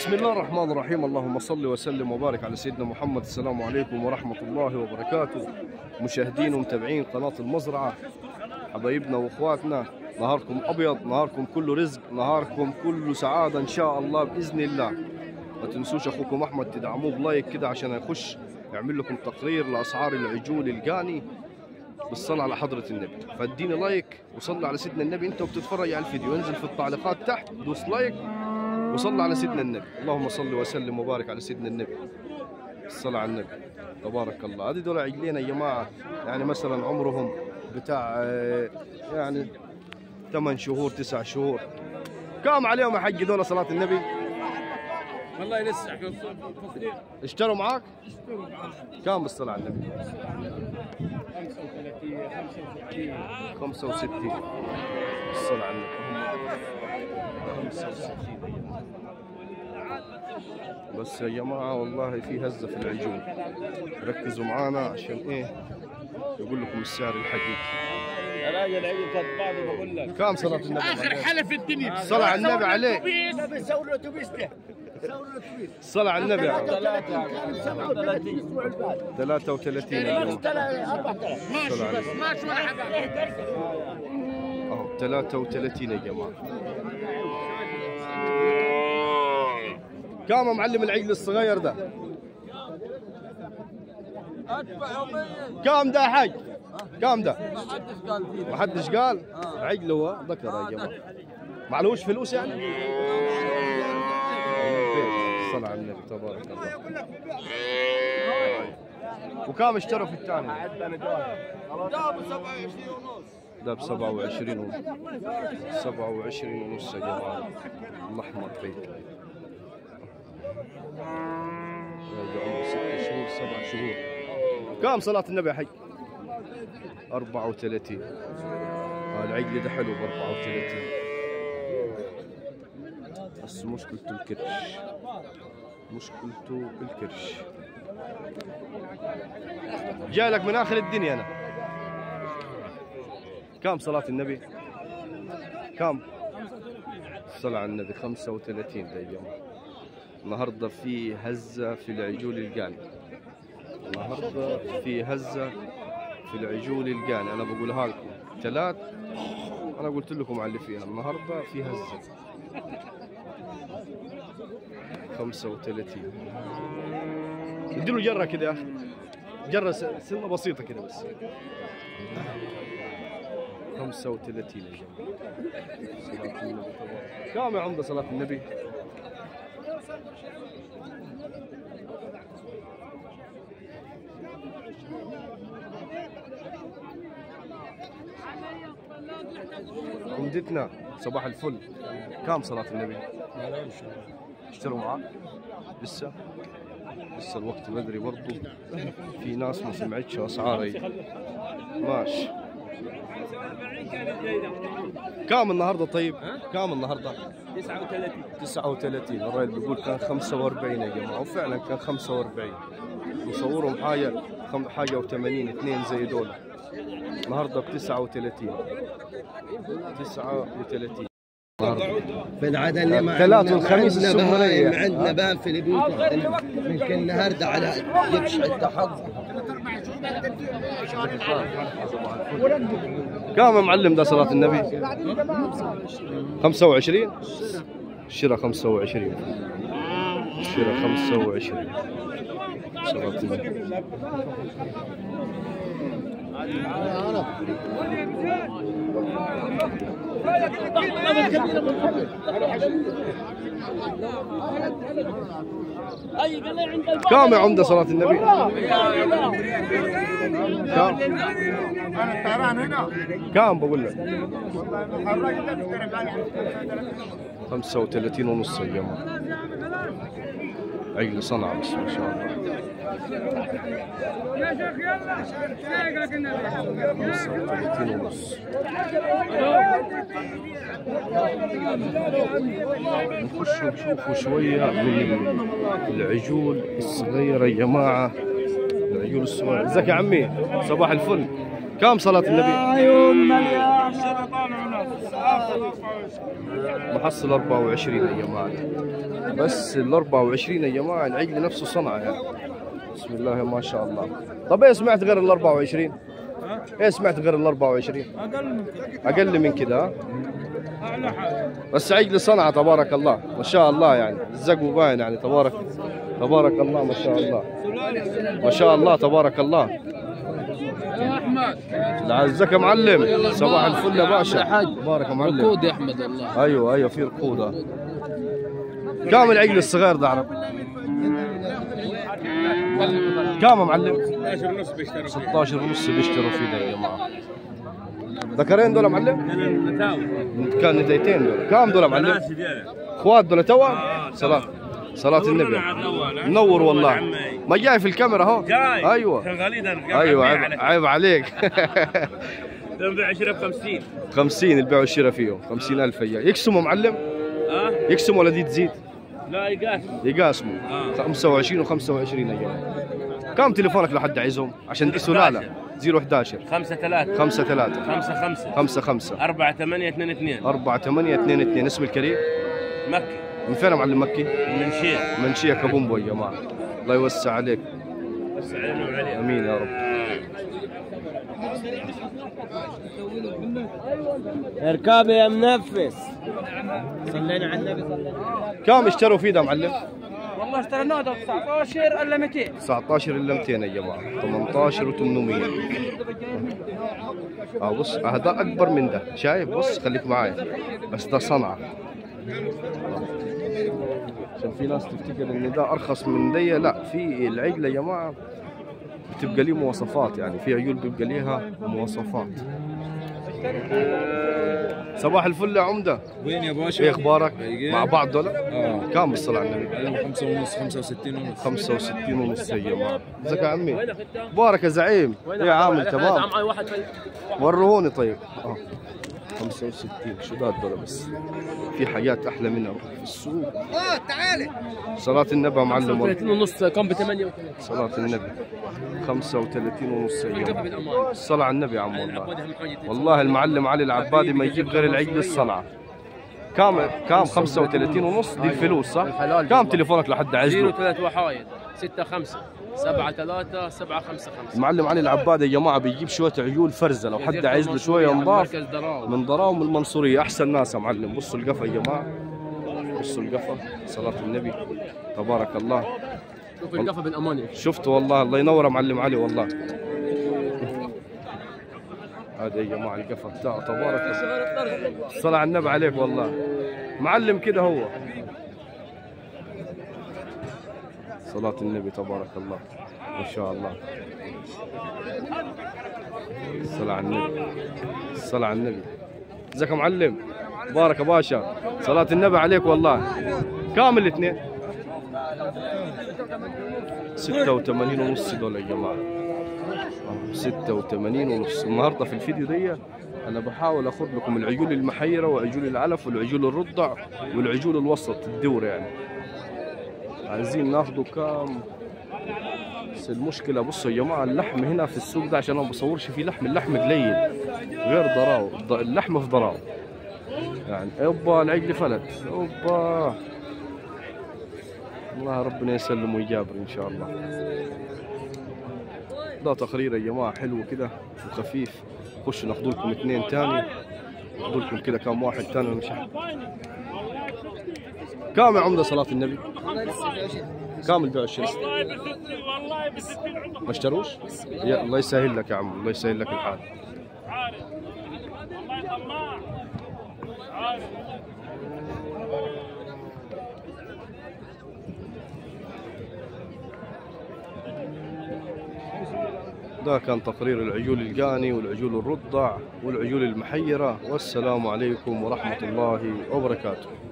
بسم الله الرحمن الرحيم اللهم صل وسلم وبارك على سيدنا محمد السلام عليكم ورحمة الله وبركاته مشاهدين ومتابعين قناة المزرعة حبايبنا واخواتنا نهاركم ابيض نهاركم كله رزق نهاركم كله سعادة ان شاء الله باذن الله ما تنسوش اخوكم احمد تدعموه بلايك كده عشان يخش يعمل لكم تقرير لاسعار العجول الجاني بالصلاة على حضرة النبي فاديني لايك وصلي على سيدنا النبي انت وبتتفرج على الفيديو انزل في التعليقات تحت دوس لايك وصلي على سيدنا النبي اللهم صل وسلم وبارك على سيدنا النبي الصلاة على النبي تبارك الله هذه دول عجلين يا جماعة يعني مثلا عمرهم بتاع آه، يعني ثمان شهور تسع شهور كم عليهم يا حج دول صلاة النبي والله لسه تصديق اشتروا معاك كم بالصلاة على النبي 35 65 65 الصلاة على النبي 65 بس يا جماعة والله في هزة في العجول ركزوا معانا عشان ايه يقول لكم السعر الحقيقي يا راجل عيد كانت بعض بقول لك كم صلاة النبي اخر حلقه في الدنيا صلاة على النبي عليه النبي سووا له اتوبيس ده سووا له اتوبيس الصلاة على النبي عليه. 33 سووا له الاسبوع اللي فات 33 اليوم 4000 ماشي بس ماشي ولا حاجه اهو 33 يا جماعة كم يا معلم العجل الصغير ده؟ كم ده يا حاج؟ كم ده؟ ما حدش قال عجل هو ذكر يا جماعة معلوش فلوس يعني؟ الصلاة على النبي تبارك الله وكم اشتروا في الثاني؟ ده ب 27 ونص 27 ونص يا جماعة الأحمر فيه هذا عمره ست شهور سبع شهور كم صلاة النبي يا حي؟ 34 آه العجل ده حلو ب 34 بس مشكلته الكرش مشكلته الكرش جاي لك من آخر الدنيا أنا كم صلاة النبي؟ كم؟ الصلاة على النبي 35 ده يا جماعة النهارده في هزة في العجول الجاني النهارده في هزة في العجول الجاني أنا بقولها لكم ثلاث أنا قلت لكم على اللي فيها النهارده في هزة 35 اديله جرة كده يا أخي جرة س- سنة بسيطة كده بس 35 يا جماعة صلاة النبي تبارك. كم يا عمدة صلاة النبي؟ عمدتنا صباح الفل كم صلاة النبي؟ اشتروا معاه؟ لسه؟ لسه الوقت بدري برضو في ناس ما سمعتش اسعاري ماشي كم النهارده طيب؟ كم النهارده؟ 39 39 الراجل بيقول كان 45 يا جماعه وفعلا كان 45 وصورهم حاجه خم- حاجه و80 اثنين زي دول النهارده ب 39 39 بالعاده اللي ما ثلاث عندنا- والخميس عندنا السوق بهايم مريح. عندنا بهايم في البيوت يمكن النهارده على يبش التحضر كم يا معلم ده صلاة النبي؟ 25 الشراء 25 الشراء 25 صلاة النبي كم يا عمدة صلاة النبي؟ كم؟ كم بقول لك؟ 35 ونص يا جماعة عقل صنعة بس ما شاء الله 35 ونص نخش نشوفوا شوية من العجول الصغيرة يا جماعة العجول الصغيرة ازيك يا عمي صباح الفل كم صلاة النبي؟ محصل 24 يا جماعه بس ال 24 يا جماعه العجل نفسه صنعه يعني بسم الله ما شاء الله طب ايه سمعت غير ال 24 ايه سمعت غير ال 24 اقل من كده اقل من كده ها؟ اعلى حاجه بس عجل صنعه تبارك الله ما شاء الله يعني الزق باين يعني تبارك تبارك الله ما شاء الله ما شاء الله تبارك الله يا احمد عزك يا معلم صباح الفل يا باشا حاج. تبارك يا معلم ركود يا احمد والله ايوه ايوه في ركوده كم العجل الصغير ده عرب كم يا معلم 16 ونص بيشتروا 16 ونص بيشتروا فيه ده يا جماعه ذكرين دول يا معلم كان نتايتين دول كم دول يا معلم اخوات دول توا صلاه صلاه النبي منور والله ما جاي في الكاميرا اهو جاي ايوه شغالين ايوه عيب, عيب عليك ب 20 ب 50 50 البيع والشراء فيهم 50000 اياه يقسموا معلم ها يقسموا ولا دي تزيد لا يقاس يقاسموا آه. 25 و25 ايام كم تليفونك لحد عايزهم عشان دي سلاله 011 5 3 5 3 5 5 5 5 4 8 2 2 4 8 2 2 اسم الكريم مكي من فين يا معلم مكي؟ من شيخ من شيا كابومبو يا جماعه الله يوسع عليك بس علينا وعلينا امين يا رب اركب يا منفس صلينا على النبي صلى الله عليه كم اشتروا فيه ده معلم؟ والله اشتريناه ده 19 الا 200 19 الا 200 يا جماعه 18 و800 اه بص هذا اكبر من ده شايف بص خليك معايا بس ده صنعه عشان في ناس تفتكر ان ده ارخص من دي لا في العجل يا جماعه بتبقى ليه مواصفات يعني في عيول بيبقى ليها مواصفات صباح الفل يا عمده وين يا باشا؟ ايه اخبارك رايقين؟ مع بعض دول اه كم بالصلاه على النبي ايوه خمسة ونص 65 ونص 65 ونص يا جماعه ازيك يا عمي مبارك يا زعيم يا عامل تمام وروني طيب اه 65 شداد دول بس في حاجات احلى منها في السوق اه تعالي صلاة النبي يا معلم والله. 30 ونص كم ب 38 صلاة النبي 35 ونص يا جماعة الصلاة على النبي يا عم والله والله المعلم علي العبادي ما يجيب غير العجل الصنعة كام كام 35 ونص دي الفلوس صح؟ كام تليفونك لحد عايز له؟ 03 وحايد 6 5 7 3 7 5 5 المعلم علي العبادي يا جماعه بيجيب شويه عيول فرزه لو حد عايز له شويه نضاف مركز دراو من ضراوم المنصوريه احسن ناس يا معلم بصوا القفا يا جماعه بصوا القفا صلاه النبي تبارك الله شوف القفا بالاماني شفت والله الله ينور يا معلم علي والله هذا يا جماعه القفا بتاعه تبارك الله الصلاة على النبي عليك والله معلم كده هو صلاة النبي تبارك الله ما شاء الله الصلاة على النبي الصلاة على النبي ازيك يا معلم بارك يا باشا صلاة النبي عليك والله كامل الاثنين 86 ونص دول يا جماعة 86 ونص النهارده في الفيديو دي انا بحاول اخذ لكم العجول المحيرة وعجول العلف والعجول الرضع والعجول الوسط الدور يعني عايزين ناخده كام بس المشكلة بصوا يا جماعة اللحم هنا في السوق ده عشان انا ما بصورش فيه لحم اللحم قليل غير ضراو الض- اللحم في ضراو يعني اوبا العجل فلت اوبا الله ربنا يسلم ويجابر ان شاء الله ده تقرير يا جماعة حلو كده وخفيف خش ناخذ لكم اثنين تاني ناخذ لكم كده كم واحد تاني مش عارف. كم يا عمدة صلاة النبي؟ كم البيع والشراء؟ ما اشتروش؟ يا الله يسهل لك يا عم الله يسهل لك الحال ده كان تقرير العجول القاني والعجول الرضع والعجول المحيرة والسلام عليكم ورحمة الله وبركاته